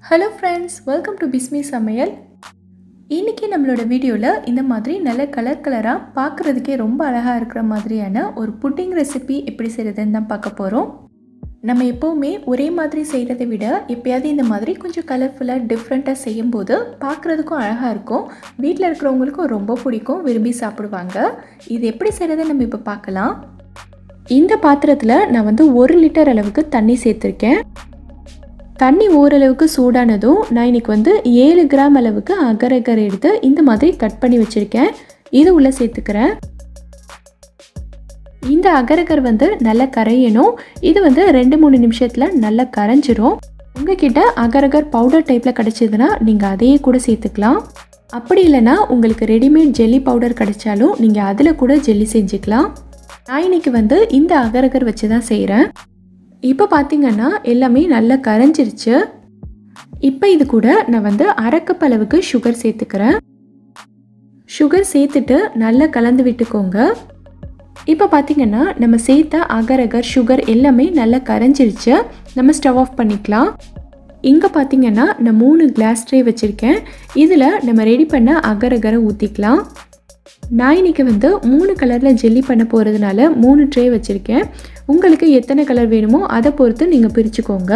hello friends welcome to Bismi சமையல் இன்றைக்கி நம்மளோட வீடியோவில் இந்த மாதிரி நல்ல கலர் கலராக பார்க்குறதுக்கே ரொம்ப அழகாக இருக்கிற மாதிரியான ஒரு புட்டிங் ரெசிபி எப்படி செய்கிறதுன்னு தான் பார்க்க போகிறோம் நம்ம எப்போவுமே ஒரே மாதிரி செய்கிறதை விட எப்பயாவது இந்த மாதிரி கொஞ்சம் கலர்ஃபுல்லாக டிஃப்ரெண்ட்டாக செய்யும்போது பார்க்குறதுக்கும் அழகாக இருக்கும் வீட்டில் இருக்கிறவங்களுக்கும் ரொம்ப பிடிக்கும் விரும்பி சாப்பிடுவாங்க இது எப்படி செய்கிறத நம்ம இப்போ பார்க்கலாம் இந்த பாத்திரத்தில் நான் வந்து ஒரு லிட்டர் அளவுக்கு தண்ணி சேர்த்துருக்கேன் தண்ணி ஓரளவுக்கு சூடானதும் நான் இன்னைக்கு வந்து ஏழு கிராம் அளவுக்கு அகர் அகர் எடுத்து இந்த மாதிரி கட் பண்ணி வச்சுருக்கேன் இது உள்ளே சேர்த்துக்கிறேன் இந்த அகரகர் வந்து நல்லா கரையணும் இது வந்து ரெண்டு மூணு நிமிஷத்தில் நல்லா கரைஞ்சிரும் உங்ககிட்ட அகரகர் பவுடர் டைப்பில் கிடச்சிதுன்னா நீங்கள் அதையே கூட சேர்த்துக்கலாம் அப்படி இல்லைன்னா உங்களுக்கு ரெடிமேட் ஜெல்லி பவுடர் கிடைச்சாலும் நீங்கள் அதில் கூட ஜெல்லி செஞ்சுக்கலாம் நான் இன்னைக்கு வந்து இந்த அகரகர் வச்சு தான் செய்கிறேன் இப்போ பார்த்தீங்கன்னா எல்லாமே நல்லா கரைஞ்சிருச்சு இப்போ இது கூட நான் வந்து அரை கப் அளவுக்கு சுகர் சேர்த்துக்கிறேன் சுகர் சேர்த்துட்டு நல்லா கலந்து விட்டுக்கோங்க இப்போ பார்த்தீங்கன்னா நம்ம சேர்த்த அகர் அகர் சுகர் எல்லாமே நல்லா கரைஞ்சிருச்சு நம்ம ஸ்டவ் ஆஃப் பண்ணிக்கலாம் இங்கே பார்த்தீங்கன்னா நான் மூணு கிளாஸ் ட்ரே வச்சுருக்கேன் இதில் நம்ம ரெடி பண்ண அகர் அகரை ஊற்றிக்கலாம் நான் இன்றைக்கி வந்து மூணு கலரில் ஜெல்லி பண்ண போகிறதுனால மூணு ட்ரே வச்சுருக்கேன் உங்களுக்கு எத்தனை கலர் வேணுமோ அதை பொறுத்து நீங்கள் பிரிச்சுக்கோங்க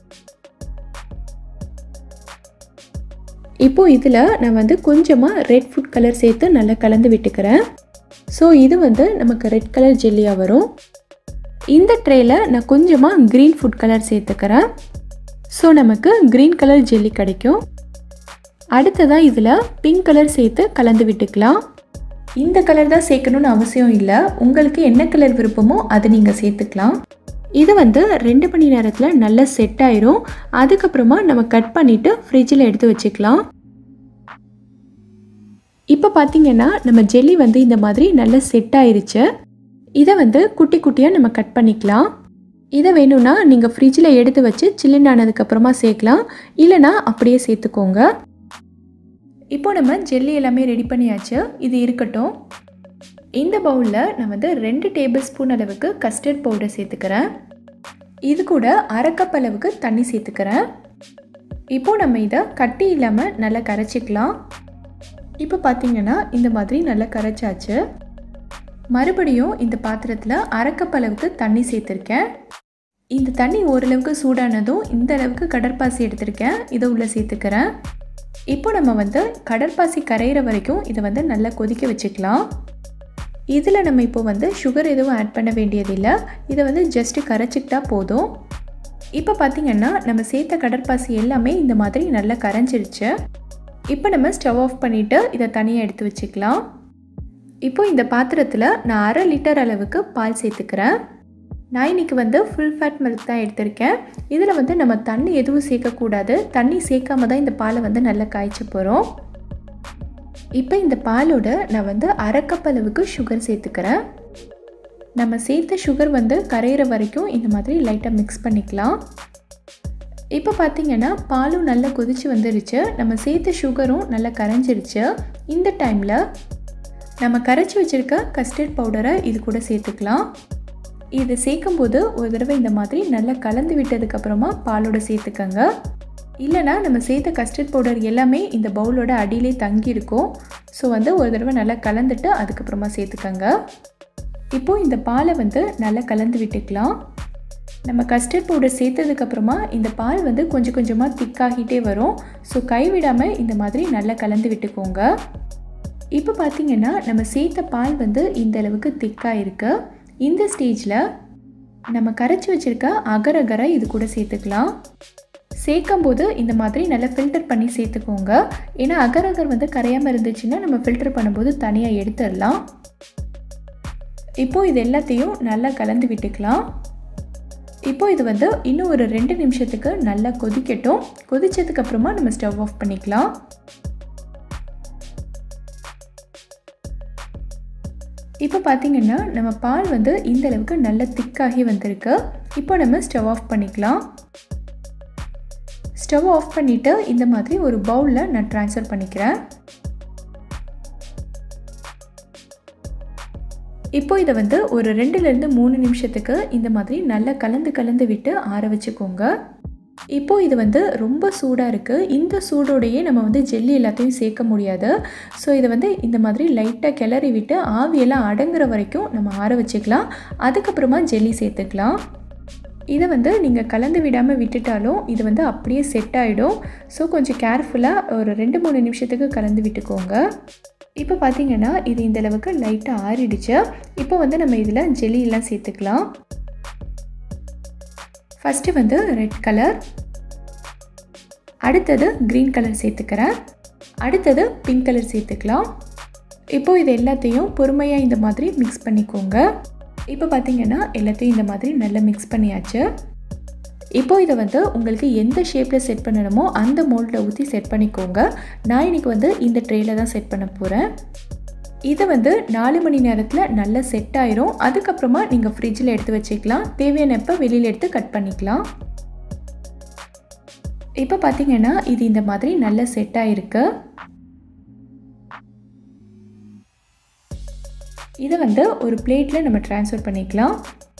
இப்போது இதில் நான் வந்து கொஞ்சமாக ரெட் ஃபுட் கலர் சேர்த்து நல்லா கலந்து விட்டுக்கிறேன் ஸோ இது வந்து நமக்கு ரெட் கலர் ஜெல்லியாக வரும் இந்த ட்ரேயில் நான் கொஞ்சமாக க்ரீன் ஃபுட் கலர் சேர்த்துக்கிறேன் ஸோ நமக்கு க்ரீன் கலர் ஜெல்லி கிடைக்கும் அடுத்ததாக இதில் பிங்க் கலர் சேர்த்து கலந்து விட்டுக்கலாம் இந்த கலர் தான் சேர்க்கணும்னு அவசியம் இல்லை உங்களுக்கு என்ன கலர் விருப்பமோ அதை நீங்கள் சேர்த்துக்கலாம் இது வந்து ரெண்டு மணி நேரத்தில் நல்லா செட் ஆயிரும் அதுக்கப்புறமா நம்ம கட் பண்ணிவிட்டு ஃப்ரிட்ஜில் எடுத்து வச்சுக்கலாம் இப்போ பார்த்தீங்கன்னா நம்ம ஜெல்லி வந்து இந்த மாதிரி நல்லா செட் ஆயிருச்சு இதை வந்து குட்டி குட்டியாக நம்ம கட் பண்ணிக்கலாம் இதை வேணும்னா நீங்கள் ஃப்ரிட்ஜில் எடுத்து வச்சு சில்லுன்னு ஆனதுக்கப்புறமா சேர்க்கலாம் இல்லைனா அப்படியே சேர்த்துக்கோங்க இப்போ நம்ம ஜெல்லி எல்லாமே ரெடி பண்ணியாச்சு இது இருக்கட்டும் இந்த பவுலில் நான் வந்து ரெண்டு டேபிள் ஸ்பூன் அளவுக்கு கஸ்டர்ட் பவுடர் சேர்த்துக்கிறேன் இது கூட அரை கப் அளவுக்கு தண்ணி சேர்த்துக்கிறேன் இப்போது நம்ம இதை கட்டி இல்லாமல் நல்லா கரைச்சிக்கலாம் இப்போ பார்த்தீங்கன்னா இந்த மாதிரி நல்லா கரைச்சாச்சு மறுபடியும் இந்த பாத்திரத்தில் அரை கப் அளவுக்கு தண்ணி சேர்த்துருக்கேன் இந்த தண்ணி ஓரளவுக்கு சூடானதும் இந்த அளவுக்கு கடற்பாசி எடுத்திருக்கேன் இதை உள்ளே சேர்த்துக்கிறேன் இப்போ நம்ம வந்து கடற்பாசி கரையிற வரைக்கும் இதை வந்து நல்லா கொதிக்க வச்சுக்கலாம் இதில் நம்ம இப்போ வந்து சுகர் எதுவும் ஆட் பண்ண வேண்டியதில்லை இதை வந்து ஜஸ்ட்டு கரைச்சிக்கிட்டா போதும் இப்போ பார்த்திங்கன்னா நம்ம சேர்த்த கடற்பாசி எல்லாமே இந்த மாதிரி நல்லா கரைஞ்சிருச்சு இப்போ நம்ம ஸ்டவ் ஆஃப் பண்ணிவிட்டு இதை தனியாக எடுத்து வச்சுக்கலாம் இப்போ இந்த பாத்திரத்தில் நான் அரை லிட்டர் அளவுக்கு பால் சேர்த்துக்கிறேன் நான் இன்றைக்கி வந்து ஃபுல் ஃபேட் மில்க் தான் எடுத்திருக்கேன் இதில் வந்து நம்ம தண்ணி எதுவும் சேர்க்கக்கூடாது தண்ணி சேர்க்காம தான் இந்த பாலை வந்து நல்லா காய்ச்ச போகிறோம் இப்போ இந்த பாலோட நான் வந்து அரை கப் அளவுக்கு சுகர் சேர்த்துக்கிறேன் நம்ம சேர்த்த சுகர் வந்து கரையிற வரைக்கும் இந்த மாதிரி லைட்டாக மிக்ஸ் பண்ணிக்கலாம் இப்போ பார்த்திங்கன்னா பாலும் நல்லா கொதிச்சு வந்துருச்சு நம்ம சேர்த்த சுகரும் நல்லா கரைஞ்சிருச்சு இந்த டைமில் நம்ம கரைச்சி வச்சுருக்க கஸ்டர்ட் பவுடரை இது கூட சேர்த்துக்கலாம் இது சேர்க்கும்போது ஒரு தடவை இந்த மாதிரி நல்லா கலந்து விட்டதுக்கப்புறமா பாலோட சேர்த்துக்கங்க இல்லைனா நம்ம சேர்த்த கஸ்டர்ட் பவுடர் எல்லாமே இந்த பவுலோட அடியிலே தங்கியிருக்கும் ஸோ வந்து ஒரு தடவை நல்லா கலந்துட்டு அதுக்கப்புறமா சேர்த்துக்கங்க இப்போது இந்த பாலை வந்து நல்லா கலந்து விட்டுக்கலாம் நம்ம கஸ்டர்ட் பவுடர் சேர்த்ததுக்கப்புறமா இந்த பால் வந்து கொஞ்சம் கொஞ்சமாக திக்காகிட்டே வரும் ஸோ கைவிடாமல் இந்த மாதிரி நல்லா கலந்து விட்டுக்கோங்க இப்போ பார்த்திங்கன்னா நம்ம சேர்த்த பால் வந்து இந்த அளவுக்கு திக்காக இருக்குது இந்த ஸ்டேஜில் நம்ம கரைச்சி வச்சுருக்க அகர் அகரை இது கூட சேர்த்துக்கலாம் சேர்க்கும்போது இந்த மாதிரி நல்லா ஃபில்டர் பண்ணி சேர்த்துக்கோங்க ஏன்னா அகர் அகர் வந்து கரையாமல் இருந்துச்சுன்னா நம்ம ஃபில்டர் பண்ணும்போது தனியாக எடுத்துடலாம் இப்போது இது எல்லாத்தையும் நல்லா கலந்து விட்டுக்கலாம் இப்போ இது வந்து இன்னும் ஒரு ரெண்டு நிமிஷத்துக்கு நல்லா கொதிக்கட்டும் கொதிச்சதுக்கப்புறமா நம்ம ஸ்டவ் ஆஃப் பண்ணிக்கலாம் இப்போ பார்த்திங்கன்னா நம்ம பால் வந்து இந்த அளவுக்கு நல்ல திக்காகி வந்திருக்கு இப்போ நம்ம ஸ்டவ் ஆஃப் பண்ணிக்கலாம் ஸ்டவ் ஆஃப் பண்ணிவிட்டு இந்த மாதிரி ஒரு பவுலில் நான் ட்ரான்ஸ்ஃபர் பண்ணிக்கிறேன் இப்போ இதை வந்து ஒரு ரெண்டுலேருந்து மூணு நிமிஷத்துக்கு இந்த மாதிரி நல்லா கலந்து கலந்து விட்டு ஆற வச்சுக்கோங்க இப்போ இது வந்து ரொம்ப சூடாக இருக்குது இந்த சூடோடையே நம்ம வந்து ஜெல்லி எல்லாத்தையும் சேர்க்க முடியாது ஸோ இதை வந்து இந்த மாதிரி லைட்டாக கிளறி விட்டு ஆவியெல்லாம் அடங்குற வரைக்கும் நம்ம ஆற வச்சுக்கலாம் அதுக்கப்புறமா ஜெல்லி சேர்த்துக்கலாம் இதை வந்து நீங்கள் கலந்து விடாமல் விட்டுட்டாலும் இது வந்து அப்படியே செட் ஆகிடும் ஸோ கொஞ்சம் கேர்ஃபுல்லாக ஒரு ரெண்டு மூணு நிமிஷத்துக்கு கலந்து விட்டுக்கோங்க இப்போ பார்த்தீங்கன்னா இது இந்த அளவுக்கு லைட்டாக ஆறிடுச்சு இப்போ வந்து நம்ம இதில் ஜெல்லி எல்லாம் சேர்த்துக்கலாம் ஃபஸ்ட்டு வந்து ரெட் கலர் அடுத்தது க்ரீன் கலர் சேர்த்துக்கிறேன் அடுத்தது பிங்க் கலர் சேர்த்துக்கலாம் இப்போது இது எல்லாத்தையும் பொறுமையாக இந்த மாதிரி மிக்ஸ் பண்ணிக்கோங்க இப்போ பார்த்தீங்கன்னா எல்லாத்தையும் இந்த மாதிரி நல்லா மிக்ஸ் பண்ணியாச்சு இப்போ இதை வந்து உங்களுக்கு எந்த ஷேப்பில் செட் பண்ணணுமோ அந்த மோல்டில் ஊற்றி செட் பண்ணிக்கோங்க நான் இன்றைக்கி வந்து இந்த ட்ரேயில் தான் செட் பண்ண போகிறேன் இது வந்து நாலு மணி நேரத்தில் நல்லா செட் ஆயிரும் அதுக்கப்புறமா நீங்கள் ஃப்ரிட்ஜில் எடுத்து வச்சுக்கலாம் தேவையானப்போ வெளியில் எடுத்து கட் பண்ணிக்கலாம் இப்போ பார்த்தீங்கன்னா இது இந்த மாதிரி நல்லா செட் ஆகிருக்கு இதை வந்து ஒரு பிளேட்டில் நம்ம ட்ரான்ஸ்ஃபர் பண்ணிக்கலாம்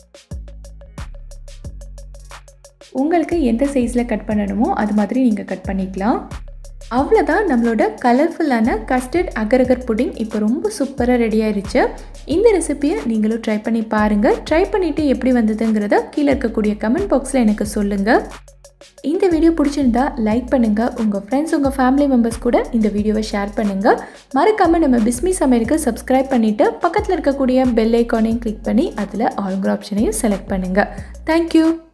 உங்களுக்கு எந்த சைஸில் கட் பண்ணணுமோ அது மாதிரி நீங்கள் கட் பண்ணிக்கலாம் அவ்வளோதான் நம்மளோட கலர்ஃபுல்லான கஸ்டர்ட் அகரகர் புடிங் இப்போ ரொம்ப சூப்பராக ரெடி ஆயிருச்சு இந்த ரெசிபியை நீங்களும் ட்ரை பண்ணி பாருங்கள் ட்ரை பண்ணிவிட்டு எப்படி வந்ததுங்கிறத கீழே இருக்கக்கூடிய கமெண்ட் பாக்ஸில் எனக்கு சொல்லுங்கள் இந்த வீடியோ பிடிச்சிருந்தா லைக் பண்ணுங்கள் உங்கள் ஃப்ரெண்ட்ஸ் உங்கள் ஃபேமிலி மெம்பர்ஸ் கூட இந்த வீடியோவை ஷேர் பண்ணுங்கள் மறக்காமல் நம்ம பிஸ்மி சமையலுக்கு சப்ஸ்கிரைப் பண்ணிவிட்டு பக்கத்தில் இருக்கக்கூடிய பெல் ஐக்கானையும் கிளிக் பண்ணி அதில் ஆல்கிற ஆப்ஷனையும் செலக்ட் பண்ணுங்கள் தேங்க்யூ